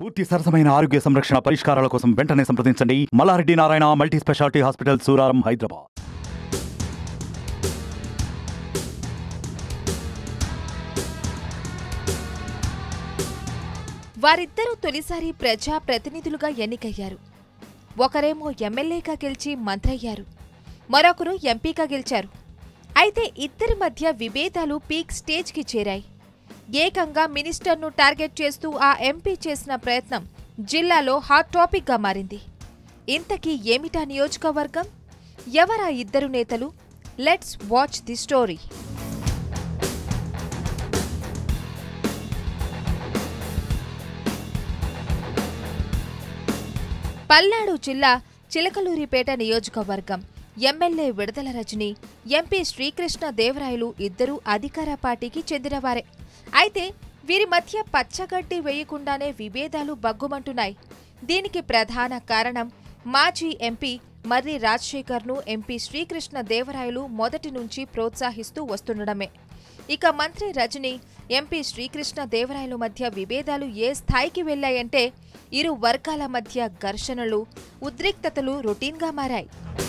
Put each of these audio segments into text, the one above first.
పూర్తి సరసమైన ఆరోగ్య సంరక్షణ పరిష్కారాల కోసం వెంటనే సంప్రదించండి Mallareddy Narayana multi speciality hospital Suraram Hyderabad వారిద్దరూ తొలిసారి ప్రజా ప్రతినిధులుగా ఎన్నికయ్యారు ఒకరేమో ఎమ్మెల్యేగా గెలిచి మంత్రయ్యారు మరొకరు ఎంపీగా గెలిచారు అయితే ఇద్దరి మధ్య విభేదాలు పీక్ స్టేజ్కి చేరాయి ఏకంగా మినిస్టర్ను టార్గెట్ చేస్తూ ఆ ఎంపీ చేసిన ప్రయత్నం జిల్లాలో హాట్ టాపిక్గా మారింది ఇంతకీ ఏమిటా నియోజకవర్గం ఎవరా ఇద్దరు నేతలు let's watch the story Palnadu జిల్లా చిలకలూరిపేట నియోజకవర్గం ఎమ్మెల్యే విడదల రజని ఎంపీ శ్రీకృష్ణ దేవరాయలు ఇద్దరూ అధికార పార్టీకి చెందినవారే అయితే వీరి మధ్య పచ్చగడ్డి వేయకుండానే విభేదాలు బగ్గుమంటున్నాయి దీనికి ప్రధాన కారణం మాజీ ఎంపీ మర్రి రాజశేఖర్ను ఎంపీ శ్రీకృష్ణ దేవరాయలు మొదటి నుంచి ప్రోత్సహిస్తూ వస్తుండడమే ఇక మంత్రి రజని ఎంపీ శ్రీకృష్ణ దేవరాయలు మధ్య విభేదాలు ఏ స్థాయికి వెళ్లాయంటే ఇరు వర్గాల మధ్య ఘర్షణలు ఉద్రిక్తతలు రొటీన్గా మారాయి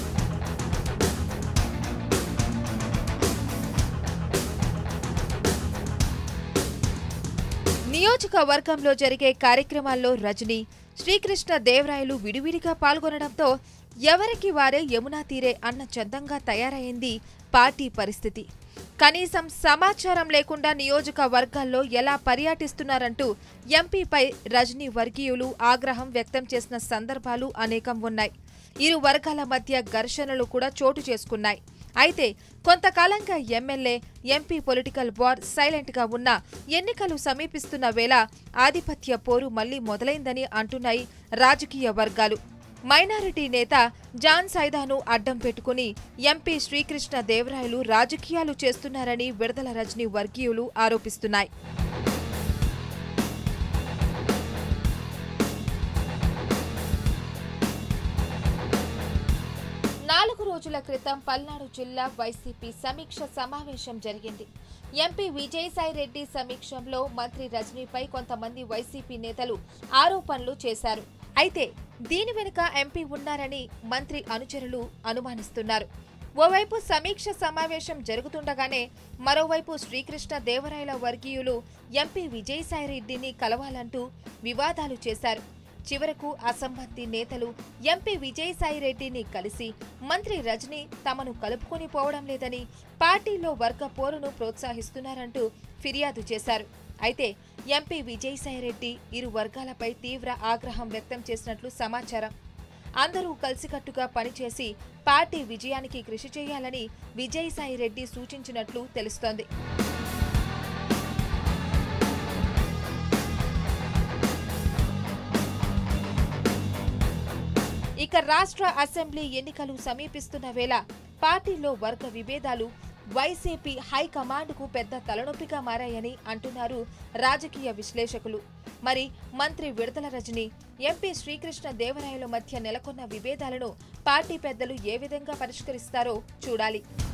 నియోజకవర్గంలో జరిగే కార్యక్రమాల్లో రజని శ్రీకృష్ణ దేవరాయలు విడివిడిగా పాల్గొనడంతో ఎవరికి వారే యమునా తీరే అన్న చందంగా తయారైంది పార్టీ పరిస్థితి కనీసం సమాచారం లేకుండా నియోజకవర్గాల్లో ఎలా పర్యటిస్తున్నారంటూ ఎంపీపై రజనీ వర్గీయులు ఆగ్రహం వ్యక్తం చేసిన సందర్భాలు అనేకం ఉన్నాయి ఇరు వర్గాల మధ్య ఘర్షణలు కూడా చోటు చేసుకున్నాయి అయితే కొంతకాలంగా MLA MP political war silent గా ఉన్న ఎన్నికలు సమీపిస్తున్న వేళ ఆధిపత్య పోరు మళ్లీ మొదలైందని అంటున్నాయి రాజకీయ వర్గాలు మైనారిటీ నేత జాన్ సైదాను అడ్డం పెట్టుకుని ఎంపీ శ్రీకృష్ణ దేవరాయలు రాజకీయాలు చేస్తున్నారని విడదల రజనీ వర్గీయులు ఆరోపిస్తున్నాయి నాలుగు రోజుల క్రితం పల్నాడు జిల్లా వైసీపీ సమీక్ష సమావేశం జరిగింది ఎంపీ విజయసాయి రెడ్డి సమీక్షంలో మంత్రి రజనీపై కొంతమంది వైసీపీ నేతలు ఆరోపణలు చేశారు అయితే దీని వెనుక ఎంపీ ఉన్నారని మంత్రి అనుచరులు అనుమానిస్తున్నారు ఓవైపు సమీక్ష సమావేశం జరుగుతుండగానే మరోవైపు శ్రీకృష్ణ దేవరాయల వర్గీయులు ఎంపీ విజయసాయి రెడ్డిని కలవాలంటూ వివాదాలు చేశారు చివరకు అసమ్మతి నేతలు ఎంపీ విజయసాయి రెడ్డిని కలిసి మంత్రి రజని తమను కలుపుకొని పోవడం లేదని పార్టీలో వర్గ పోరును ప్రోత్సహిస్తున్నారంటూ ఫిర్యాదు చేశారు అయితే ఎంపీ విజయసాయి రెడ్డి ఇరు వర్గాలపై తీవ్ర ఆగ్రహం వ్యక్తం చేసినట్లు సమాచారం అందరూ కలిసికట్టుగా పనిచేసి పార్టీ విజయానికి కృషి చేయాలని విజయసాయి రెడ్డి సూచించినట్లు తెలుస్తోంది ఇక రాష్ట్ర అసెంబ్లీ ఎన్నికలు సమీపిస్తున్న వేళ పార్టీలో వర్గ విభేదాలు వైసీపీ హైకమాండ్కు పెద్ద తలనొప్పిగా మారాయని అంటున్నారు రాజకీయ విశ్లేషకులు మరి మంత్రి విడతల రజని ఎంపీ శ్రీకృష్ణ దేవరాయల మధ్య నెలకొన్న విభేదాలను పార్టీ పెద్దలు ఏ విధంగా పరిష్కరిస్తారో చూడాలి